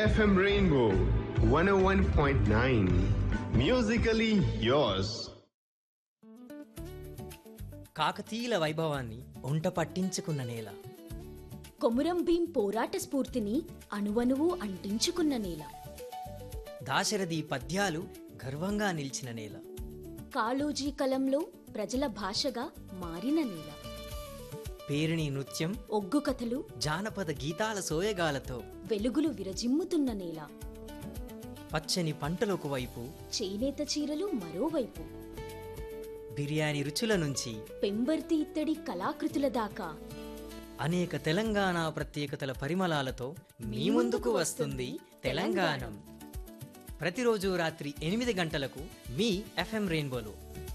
FM Rainbow 101.9. Musically yours. కాకతీయుల వైభవాన్ని ఒంట పట్టించుకున్న నేల కొమురం భీం పోరాట స్ఫూర్తిని అణువణువు అంటించుకున్న నేల దాశరథి పద్యాలు గర్వంగా నిలిచిన నేల కాళోజీ కలంలో ప్రజల భాషగా మారిన నేల పేరిణి నృత్యం ఒగ్గు కథలు జానపద గీతాల సోయగాలతో వెలుగులు విరజిమ్ముతున్న నేల పచ్చని పంటలకు వైపు చేనేత చీరలు మరోవైపు బిర్యానీ రుచుల నుంచి పెంబర్తి ఇత్తడి కళాకృతుల దాకా అనేక తెలంగాణ ప్రత్యేకతల పరిమళాలతో మీ ముందుకు వస్తుంది తెలంగాణం ప్రతిరోజు రాత్రి ఎనిమిది గంటలకు మీ ఎఫ్ఎం రెయిన్బోలో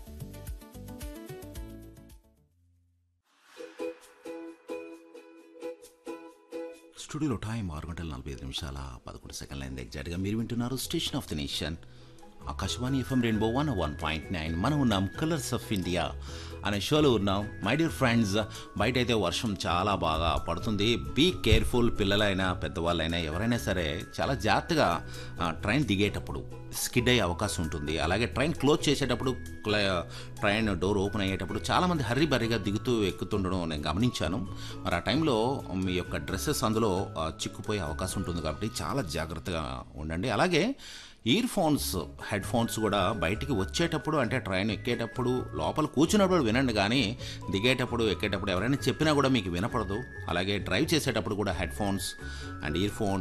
స్టూడియోలో టైం ఆరు గంటల నలభై ఐదు నిమిషాల పదకొండు సెకండ్ల అయింది ఎగ్జాక్ట్గా మీరు వింటున్నారు station of the nation Akashvani FM rainbow one one point nine మనం ఉన్నాం కలర్స్ ఆఫ్ ఇండియా అనే షోలో ఉన్నాం మై డియర్ ఫ్రెండ్స్ బయట అయితే వర్షం చాలా బాగా పడుతుంది బీ కేర్ఫుల్ పిల్లలైనా పెద్దవాళ్ళైనా ఎవరైనా సరే చాలా జాగ్రత్తగా ఆ, ట్రైన్ దిగేటప్పుడు స్కిడ్ అయ్యే అవకాశం ఉంటుంది అలాగే ట్రైన్ క్లోజ్ చేసేటప్పుడు క్ల- ట్రైన్ డోర్ ఓపెన్ అయ్యేటప్పుడు చాలామంది హర్రీ బర్రీగా దిగుతూ ఎక్కుతుండడం నేను గమనించాను మరి ఆ టైంలో మీ యొక్క డ్రెస్సెస్ అందులో ఆ, చిక్కుపోయే అవకాశం ఉంటుంది కాబట్టి చాలా జాగ్రత్తగా ఉండండి అలాగే ఇయర్ ఫోన్స్ హెడ్ ఫోన్స్ కూడా బయటికి వచ్చేటప్పుడు అంటే ట్రైన్ ఎక్కేటప్పుడు లోపల కూర్చున్నప్పుడు వినండి కానీ దిగేటప్పుడు ఎక్కేటప్పుడు ఎవరైనా చెప్పినా కూడా మీకు వినపడదు అలాగే డ్రైవ్ చేసేటప్పుడు కూడా headphones and ear phones